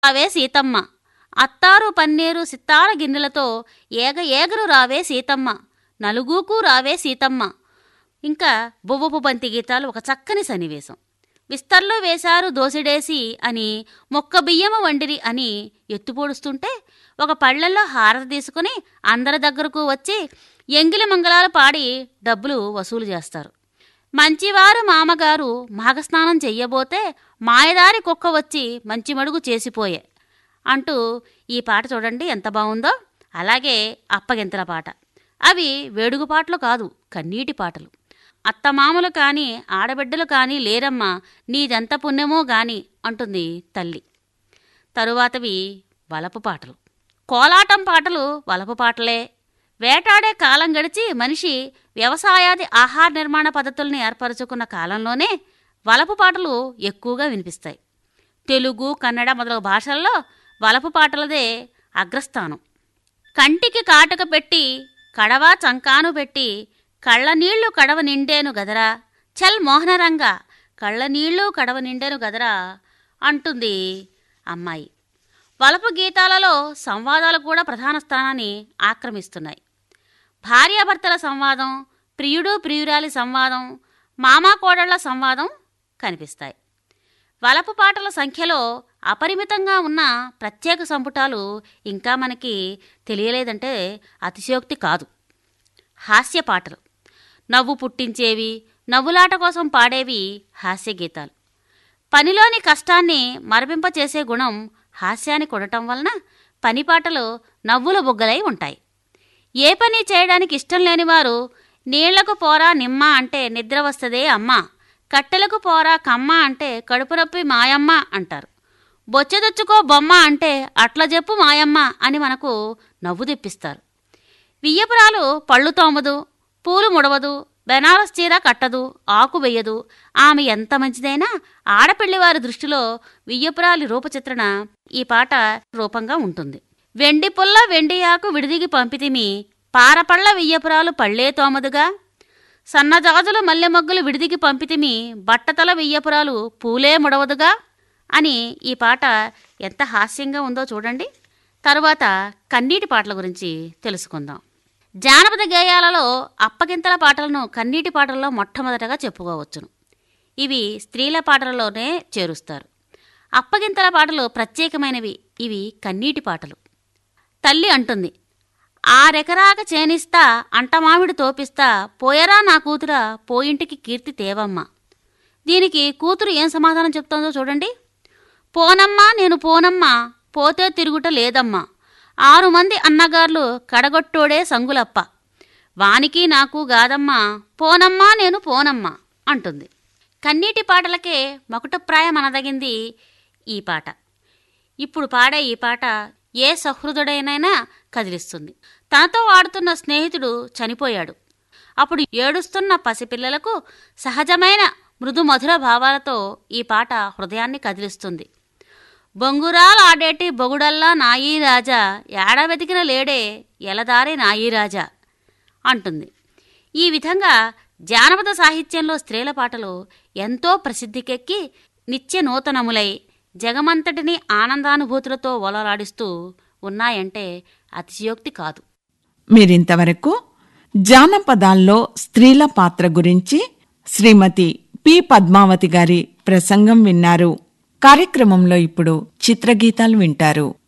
రావే సీతమ్మ అత్తారు పన్నీరు సిత్తార గిన్నెలతో ఏగ ఏగరు రావే సీతమ్మ నలుగుకు రావే సీతమ్మ ఇంకా బొవ్వపు బంతి గీతాలు ఒక చక్కని సన్నివేశం విస్తర్లో వేశారు దోసిడేసి అని మొక్క బియ్యము వండిరి అని ఎత్తుపొడుస్తుంటే ఒక పళ్ళల్లో హారతి తీసుకుని అందరి దగ్గరకు వచ్చి ఎంగిలి మంగళాలు పాడి డబ్బులు వసూలు చేస్తారు మంచివారు మామగారు మాఘస్నానం చెయ్యబోతే మాయదారి కుక్క వచ్చి మంచి మడుగు చేసిపోయే అంటూ ఈ పాట చూడండి ఎంత బాగుందో అలాగే అప్పగింతల పాట అవి వేడుగు పాటలు కాదు కన్నీటి పాటలు అత్తమామలు కాని ఆడబిడ్డలు కాని లేరమ్మా నీదెంత పుణ్యమో గాని అంటుంది తల్లి తరువాతవి వలపు పాటలు కోలాటం పాటలు వలపు పాటలే వేటాడే కాలం గడిచి మనిషి వ్యవసాయాది ఆహార నిర్మాణ పద్ధతుల్ని ఏర్పరచుకున్న కాలంలోనే వలపు పాటలు ఎక్కువగా వినిపిస్తాయి తెలుగు కన్నడ మొదలగు భాషల్లో వలపు పాటలదే అగ్రస్థానం కంటికి కాటుక పెట్టి కడవ చంకాను పెట్టి కళ్ళ నీళ్లు కడవ నిండేను గదరా చల్ మోహనరంగ కళ్ళ నీళ్లు కడవ నిండేను గదరా అంటుంది అమ్మాయి వలపు గీతాలలో సంవాదాలు కూడా ప్రధాన స్థానాన్ని ఆక్రమిస్తున్నాయి భార్యాభర్తల సంవాదం ప్రియుడు ప్రియురాలి సంవాదం మామా కోడళ్ల సంవాదం కనిపిస్తాయి వలపు పాటల సంఖ్యలో అపరిమితంగా ఉన్న ప్రత్యేక సంపుటాలు ఇంకా మనకి తెలియలేదంటే అతిశయోక్తి కాదు హాస్య పాటలు నవ్వు పుట్టించేవి నవ్వులాట కోసం పాడేవి హాస్య గీతాలు పనిలోని కష్టాన్ని మరపింపచేసే గుణం హాస్యానికి ఉండటం వలన పని పాటలు నవ్వుల బొగ్గలై ఉంటాయి ఏ పని చేయడానికి ఇష్టం లేనివారు నీళ్లకు పోరా నిమ్మ అంటే నిద్ర వస్తదే అమ్మ కట్టెలకు పోరా కమ్మ అంటే కడుపు నొప్పి మాయమ్మ అంటారు బొచ్చెదొచ్చుకో బొమ్మ అంటే అట్ల చెప్పు మాయమ్మ అని మనకు నవ్వు తెప్పిస్తారు వియ్యపురాలు పళ్ళు తోమదు పూలు ముడవదు బెనారస్ చీర కట్టదు ఆకు వెయ్యదు ఆమె ఎంత మంచిదైనా ఆడపిల్లివారి దృష్టిలో వియ్యపురాలి రూపచిత్రణ ఈ పాట రూపంగా ఉంటుంది వెండి పుల్ల వెండి ఆకు విడిదిగి పంపితిమి పారపళ్ళ వియ్యపురాలు పళ్ళే తోమదుగా సన్నజాజుల మల్లెమొగ్గులు విడిదికి పంపితిమి బట్టతల వియ్యపురాలు పూలే ముడవదుగా అని ఈ పాట ఎంత హాస్యంగా ఉందో చూడండి తరువాత కన్నీటి పాటల గురించి తెలుసుకుందాం జానపద గేయాలలో అప్పగింతల పాటలను కన్నీటి పాటల్లో మొట్టమొదటగా చెప్పుకోవచ్చును ఇవి స్త్రీల పాటలలోనే చేరుస్తారు అప్పగింతల పాటలు ప్రత్యేకమైనవి ఇవి కన్నీటి పాటలు తల్లి అంటుంది ఆరెకరాక చేనిస్తా అంటమామిడి తోపిస్తా పోయరా నా కూతురా పోయింటికి కీర్తి తేవమ్మ దీనికి కూతురు ఏం సమాధానం చెప్తుందో చూడండి పోనమ్మా నేను పోనమ్మా పోతే తిరుగుట లేదమ్మా ఆరు మంది అన్నగార్లు కడగొట్టోడే సంగులప్ప వానికి నాకు గాదమ్మా పోనమ్మా నేను పోనమ్మా అంటుంది కన్నీటి పాటలకే మకుటప్రాయం అనదగింది ఈ పాట ఇప్పుడు పాడే ఈ పాట ఏ సహృదుడైనైనా కదిలిస్తుంది తనతో ఆడుతున్న స్నేహితుడు చనిపోయాడు అప్పుడు ఏడుస్తున్న పసిపిల్లలకు సహజమైన మృదు మధుర భావాలతో ఈ పాట హృదయాన్ని కదిలిస్తుంది బొంగురాలు ఆడేటి బొగుడల్లా నాయీ రాజా ఏడ వెతికిన లేడే ఎలదారే నాయీ రాజా అంటుంది ఈ విధంగా జానపద సాహిత్యంలో స్త్రీల పాటలు ఎంతో ప్రసిద్ధికెక్కి నిత్య నూతనములై జగమంతటిని ఆనందానుభూతులతో ఒలలాడిస్తూ ఉన్నాయంటే అతిశయోక్తి కాదు మీరింతవరకు జానపదాల్లో స్త్రీల పాత్ర గురించి శ్రీమతి పి పద్మావతి గారి ప్రసంగం విన్నారు కార్యక్రమంలో ఇప్పుడు చిత్రగీతాలు వింటారు